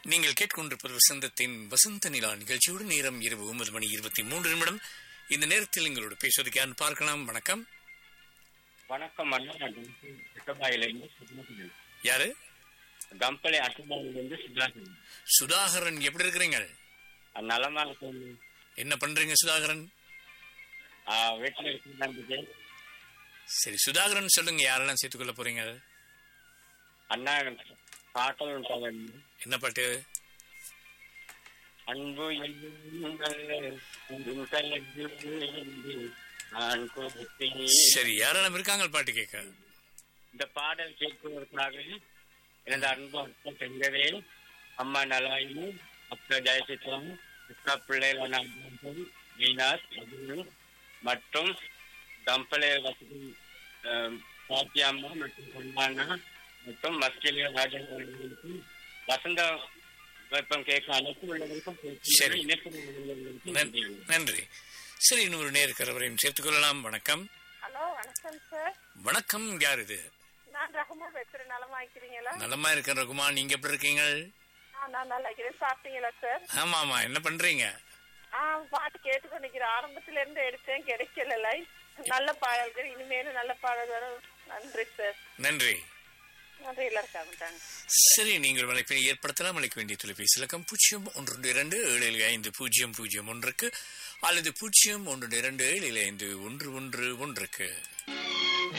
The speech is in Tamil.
நீங்கள் கேட்கொண்டிருப்பது வசந்தத்தின் வசந்த நிலா நிகழ்ச்சியோடு நேரம் இரவு ஒன்பது மணி இருபத்தி மூன்று நிமிடம் இந்த நேரத்தில் எங்களோட பேசுவதற்கு யார் பார்க்கலாம் வணக்கம் வணக்கம் அண்ணா நான் அட்டபாயிலிருந்து சுதாகரன் யாரு கம்பளை அட்டபாயிலிருந்து சுதாகரன் சுதாகரன் எப்படி இருக்கிறீங்க நலமா இருக்கும் என்ன பண்றீங்க சுதாகரன் வீட்டில் இருக்கிறது சரி சுதாகரன் சொல்லுங்க யாரெல்லாம் சேர்த்துக்கொள்ள போறீங்க அண்ணா பாட்டம் பவன் என்ன பாட்டு அன்பு எண்ணுங்கள் உன் கையில் நான் கொடுத்தேன். சரி யாரெல்லாம் இருக்காங்க பாட்டு கேட்க இந்த பாடல் கேட்பதற்காக எனது அன்பு அப்பா செங்கவேல் அம்மா நலாயினி அப்பா ஜெயசித்ரம் அக்கா பிள்ளைகள் நாகராஜன், மீனாஸ் அர்ஜுனன் மற்றும் தம்பளை வசதி அஹ், பாத்தியம்மா மற்றும் பொன்னானா மற்றும் மஸ்கிலிய ராஜன் அவர்களுக்கு வசந்த வெப்பம் கேட்க அனைத்து உள்ளவர்களுக்கும் சரி. இணைப்பு உள்ளவர்களுக்கும் நன்- நன்றி. நன்றி சரி இன்னொரு நேருக்கிறவரையும் சேர்த்துக்கொள்ளலாம் வணக்கம் ஹலோ வணக்கம் சார் வணக்கம் யார் இது நான் ரகுமா பேசுறேன் நலமா இருக்கிறீங்களா நலமா இருக்கேன் ரகுமா நீங்க எப்படி இருக்கீங்க ஆ நான் நல்லா இருக்கிறேன் சாப்பிட்டீங்களா சார் ஆமா ஆமா என்ன பண்றீங்க ஆ பாட்டு கேட்டுக்கொண்டிருக்கிறேன் ஆரம்பத்துல இருந்து எடுத்தேன் கிடைக்கல லைன் நல்ல பாடல்கள் இனிமேலும் நல்ல பாடல்கள் நன்றி சார் நன்றி நன்றி எல்லாருக்காக சரி நீங்கள் அழைப்பினை ஏற்படுத்தலாம் அழைக்க வேண்டிய தொலைபேசி இலக்கம் பூஜ்ஜியம் ஒன்று இரண்டு ஏழு ஏழு ஐந்து பூஜ்ஜியம் பூஜ்ஜியம் ஒன்றுக்கு அல்லது பூஜ்ஜியம் ஒன்று இரண்டு ஏழு ஏழு ஐந்து ஒன்று ஒன்று ஒன்றுக்கு